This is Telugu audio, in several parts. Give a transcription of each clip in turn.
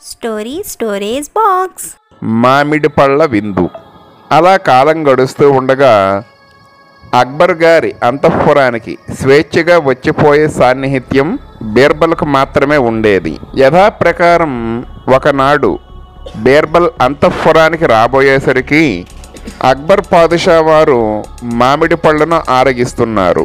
స్టోరీ స్టోరేజ్ బాక్స్ మామిడి పళ్ళ విందు అలా కాలం గడుస్తూ ఉండగా అక్బర్ గారి అంతఃపురానికి స్వేచ్ఛగా వచ్చిపోయే సాన్నిహిత్యం బీర్బల్కు మాత్రమే ఉండేది యథాప్రకారం ఒకనాడు బీర్బల్ అంతఃపురానికి రాబోయేసరికి అక్బర్ పాదుషా వారు మామిడి పళ్ళను ఆరగిస్తున్నారు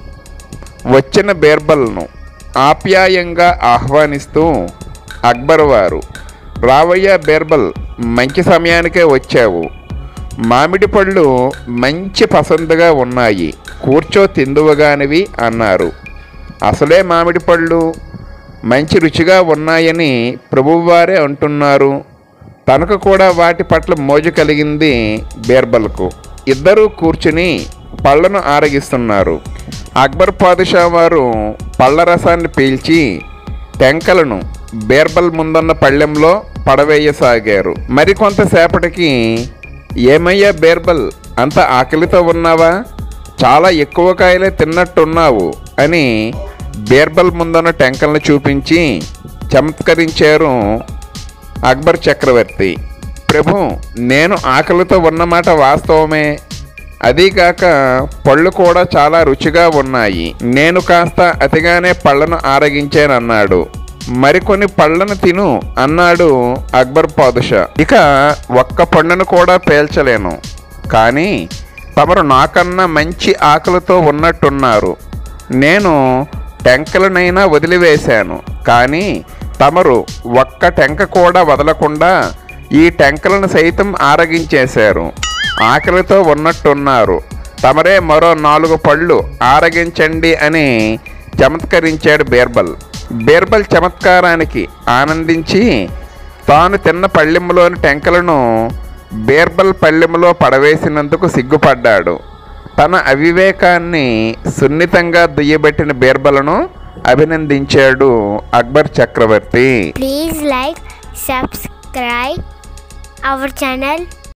వచ్చిన బీర్బల్ను ఆప్యాయంగా ఆహ్వానిస్తూ అక్బర్ వారు రావయ్య బీర్బల్ మంచి సమయానికే వచ్చావు మామిడి పళ్ళు మంచి పసందుగా ఉన్నాయి కూర్చో తిందువగానివి అన్నారు అసలే మామిడి పళ్ళు మంచి రుచిగా ఉన్నాయని ప్రభువారే అంటున్నారు తనకు కూడా వాటి పట్ల మోజు కలిగింది బీర్బల్కు ఇద్దరూ కూర్చుని పళ్ళను ఆరగిస్తున్నారు అక్బర్ పాదుషా వారు పళ్ళ రసాన్ని పీల్చి టెంకలను బీర్బల్ ముందున్న పళ్ళెంలో పడవేయసాగారు మరికొంతసేపటికి ఏమయ్యా బీర్బల్ అంత ఆకలితో ఉన్నావా చాలా ఎక్కువ కాయలే తిన్నట్టున్నావు అని బీర్బల్ ముందున్న టెంకలను చూపించి చమత్కరించారు అక్బర్ చక్రవర్తి ప్రభు నేను ఆకలితో ఉన్నమాట వాస్తవమే అదీకాక పళ్ళు కూడా చాలా రుచిగా ఉన్నాయి నేను కాస్త అతిగానే పళ్ళను ఆరగించానన్నాడు మరికొన్ని పళ్ళను తిను అన్నాడు అక్బర్ పాదుషా ఇక ఒక్క పండును కూడా పేల్చలేను కానీ తమరు నాకన్నా మంచి ఆకలితో ఉన్నట్టున్నారు నేను టెంకలనైనా వదిలివేశాను కానీ తమరు ఒక్క టెంక కూడా వదలకుండా ఈ టెంకలను సైతం ఆరగించేశారు ఆకలితో ఉన్నట్టున్నారు తమరే మరో నాలుగు పళ్ళు ఆరగించండి అని చమత్కరించాడు బీర్బల్ బీర్బల్ చమత్కారానికి ఆనందించి తాను తిన్న పళ్ళెంలోని టెంకలను బీర్బల్ పళ్ళెంలో పడవేసినందుకు సిగ్గుపడ్డాడు తన అవివేకాన్ని సున్నితంగా దుయ్యబెట్టిన బీర్బలను అభినందించాడు అక్బర్ చక్రవర్తి Please like, subscribe our channel